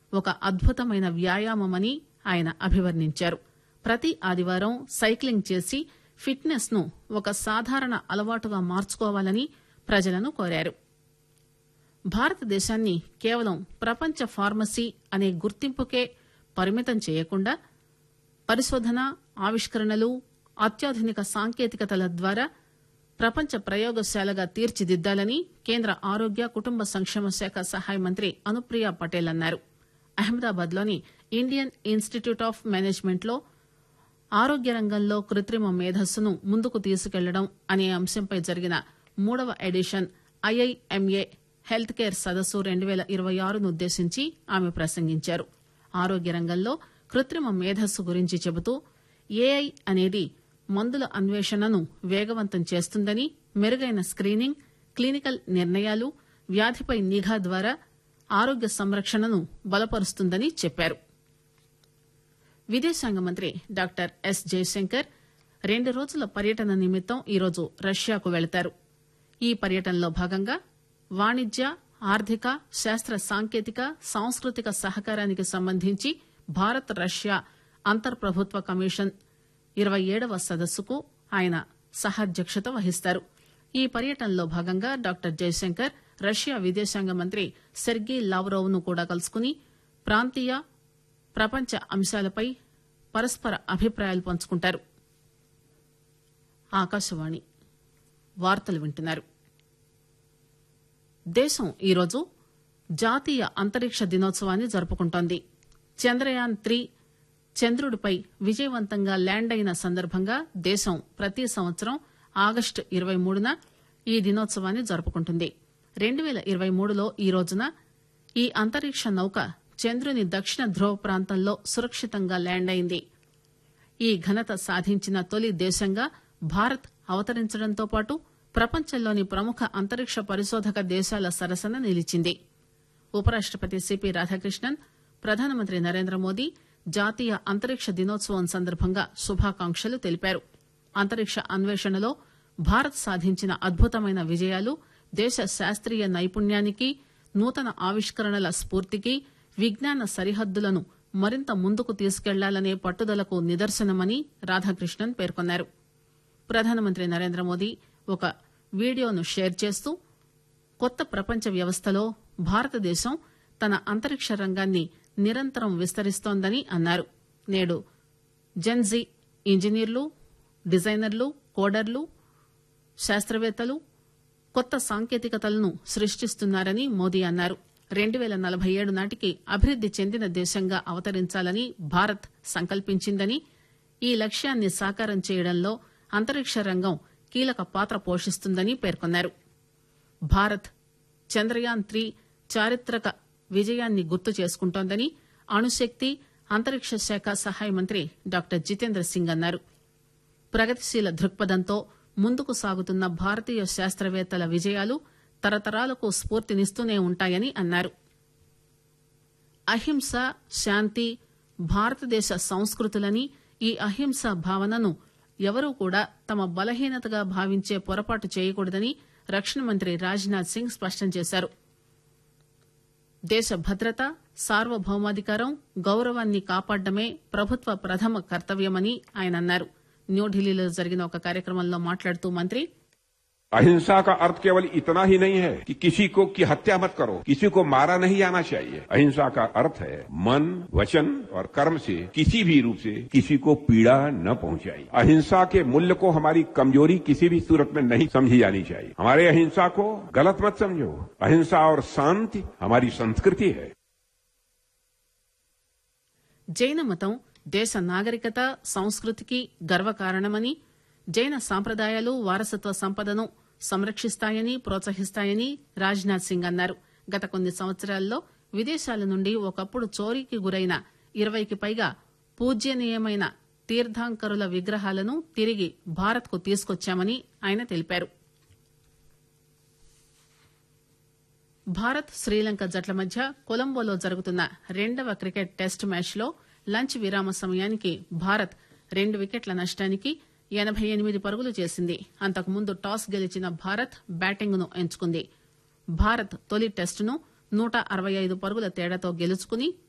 ఒక అద్భుతమైన వ్యాయామమని ఆయన అభివర్ణించారు ప్రతి ఆదివారం సైక్లింగ్ చేసి ఫిట్నెస్ ను ఒక సాధారణ అలవాటుగా మార్చుకోవాలని ప్రజలను కోరారు భారతదేశాన్ని కేవలం ప్రపంచ ఫార్మసీ అనే గుర్తింపుకే పరిమితం చేయకుండా పరిశోధన ఆవిష్కరణలు అత్యాధునిక సాంకేతికతల ద్వారా ప్రపంచ ప్రయోగశాలగా తీర్చిదిద్దాలని కేంద్ర ఆరోగ్య కుటుంబ సంక్షేమ శాఖ సహాయ మంత్రి అనుప్రియ పటేల్ అన్నారు అహ్మదాబాద్ లోని ఇండియన్ ఇన్స్టిట్యూట్ ఆఫ్ మేనేజ్మెంట్ లో ఆరోగ్య రంగంలో కృత్రిమ మేధస్సును ముందుకు తీసుకెళ్లడం అనే అంశంపై జరిగిన మూడవ ఎడిషన్ ఐఐఎంఏ హెల్త్ కేర్ సదస్సు రెండు పేల ఇరవై ఆరును ఉద్దేశించి ఆమె ప్రసంగించారు ఆరోగ్య రంగంలో కృత్రిమ మేధస్సు గురించి చెబుతూ ఏఐ అనేది మందుల అన్వేషణను వేగవంతం చేస్తుందని మెరుగైన స్క్రీనింగ్ క్లినికల్ నిర్ణయాలు వ్యాధిపై నిఘా ద్వారా ఆరోగ్య సంరక్షణను బలపరుస్తుందని చెప్పారు విదేశాంగ మంత్రి డాక్టర్ ఎస్ జయశంకర్ రెండు రోజుల పర్యటన నిమిత్తం ఈరోజు రష్యాకు వెళతారు ఈ పర్యటనలో భాగంగా వాణిజ్య ఆర్థిక శాస్త్ర సాంకేతిక సాంస్కృతిక సహకారానికి సంబంధించి భారత్ రష్యా అంతర్ప్రభుత్వ కమిషన్ ఇరవై ఏడవ సదస్సుకు ఆయన సహాధ్యక్షత వహిస్తారు ఈ పర్యటనలో భాగంగా డాక్టర్ జయశంకర్ రష్యా విదేశాంగ మంత్రి సెర్గీ లావ్రోవ్ ను కూడా కలుసుకుని ప్రాంతీయ ప్రపంచ అంశాలపై పరస్పర అభిప్రాయాలు పంచుకుంటారు ఆకాశవాణి వార్తలు వింటున్నారు దేశం ఈరోజు జాతీయ అంతరిక్ష దినోత్సవాన్ని జరుపుకుంటోంది చంద్రయాన్ త్రీ చంద్రుడిపై విజయవంతంగా ల్యాండ్ అయిన సందర్భంగా దేశం ప్రతి సంవత్సరం ఆగస్టు ఇరవై మూడున ఈ దినోత్సవాన్ని జరుపుకుంటుంది రెండు పేల ఇరవై మూడులో ఈ రోజున ఈ అంతరిక్ష నౌక చంద్రుని దక్షిణ ధ్రువ ప్రాంతంలో సురక్షితంగా ల్యాండ్ అయింది ఈ ఘనత సాధించిన తొలి దేశంగా భారత్ అవతరించడంతో పాటు ప్రపంచంలోని ప్రముఖ అంతరిక్ష పరిశోధక దేశాల సరసన నిలిచింది ఉపరాష్టపతి సిపి రాధాకృష్ణన్ ప్రధానమంత్రి నరేంద్ర మోదీ జాతీయ అంతరిక్ష దినోత్సవం సందర్భంగా శుభాకాంక్షలు తెలిపారు అంతరిక్ష అన్వేషణలో భారత్ సాధించిన అద్భుతమైన విజయాలు దేశ శాస్త్రీయ నైపుణ్యానికి నూతన ఆవిష్కరణల స్ఫూర్తికి విజ్ఞాన సరిహద్దులను మరింత ముందుకు తీసుకెళ్లాలనే పట్టుదలకు నిదర్శనమని రాధాకృష్ణన్ పేర్కొన్నారు ప్రధానమంత్రి నరేంద్ర మోదీ ఒక వీడియోను షేర్ చేస్తూ కొత్త ప్రపంచ వ్యవస్థలో భారతదేశం తన అంతరిక్ష రంగాన్ని నిరంతరం విస్తరిస్తోందని అన్నారు నేడు జెన్జీ ఇంజనీర్లు డిజైనర్లు కోడర్లు శాస్త్రవేత్తలు కొత్త సాంకేతికతలను సృష్టిస్తున్నారని మోదీ అన్నారు రెండు పేల నలభై ఏడు నాటికి అభివృద్ది చెందిన దేశంగా అవతరించాలని భారత్ సంకల్పించిందని ఈ లక్ష్యాన్ని సాకారం చేయడంలో అంతరిక్ష రంగం కీలక పాత్ర పోషిస్తుందని పేర్కొన్నారు భారత్ చంద్రయాన్ త్రీ చారిత్రక విజయాన్ని గుర్తు చేసుకుంటోందని అణుశక్తి అంతరిక్ష శాఖ సహాయ మంత్రి డాక్టర్ జితేంద్ర సింగ్ అన్నారు ప్రగతిశీల దృక్పథంతో ముందుకు సాగుతున్న భారతీయ శాస్త్రవేత్తల విజయాలు తరతరాలకు స్ఫూర్తినిస్తూనే ఉంటాయని అన్నారు అహింస శాంతి భారతదేశ సంస్కృతులని ఈ అహింస భావనను ఎవరూ కూడా తమ బలహీనతగా భావించే పొరపాటు చేయకూడదని రక్షణ మంత్రి రాజ్నాథ్ సింగ్ స్పష్టం చేశారు దేశ భద్రత సార్వభౌమాధికారం గౌరవాన్ని కాపాడమే ప్రభుత్వ ప్రథమ కర్తవ్యమని ఆయన అన్నారు న్యూఢిల్లీలో జరిగిన ఒక కార్యక్రమంలో మాట్లాడుతూ మంత్రి अहिंसा का अर्थ केवल इतना ही नहीं है कि किसी को की हत्या मत करो किसी को मारा नहीं जाना चाहिए अहिंसा का अर्थ है मन वचन और कर्म से किसी भी रूप से किसी को पीड़ा न पहुंचाई अहिंसा के मूल्य को हमारी कमजोरी किसी भी सूरत में नहीं समझी जानी चाहिए हमारे अहिंसा को गलत मत समझो अहिंसा और शांति हमारी संस्कृति है జైన మతం దేశ నాగరికత సంస్కృతికి గర్వకారణమని జైన సాంప్రదాయాలు వారసత్వ సంపదను సంరక్షిస్తాయని ప్రోత్సహిస్తాయని రాజ్నాథ్ సింగ్ అన్నారు గత కొన్ని సంవత్సరాల్లో విదేశాల నుండి ఒకప్పుడు చోరీకి గురైన ఇరవైకి పైగా పూజ్యనీయమైన తీర్థాంకరుల విగ్రహాలను తిరిగి భారత్ కు తీసుకొచ్చామని ఆయన తెలిపారు భారత్ శ్రీలంక జట్ల మధ్య కొలంబోలో జరుగుతున్న రెండవ క్రికెట్ టెస్ట్ మ్యాచ్ లో లంచ్ విరామ సమయానికి భారత్ రెండు వికెట్ల నష్టానికి ఎనబై ఎనిమిది పరుగులు చేసింది అంతకుముందు టాస్ గెలిచిన భారత్ బ్యాటింగ్ ను ఎంచుకుంది భారత్ తొలి టెస్టును నూట అరవై ఐదు పరుగుల తేడాతో గెలుచుకుని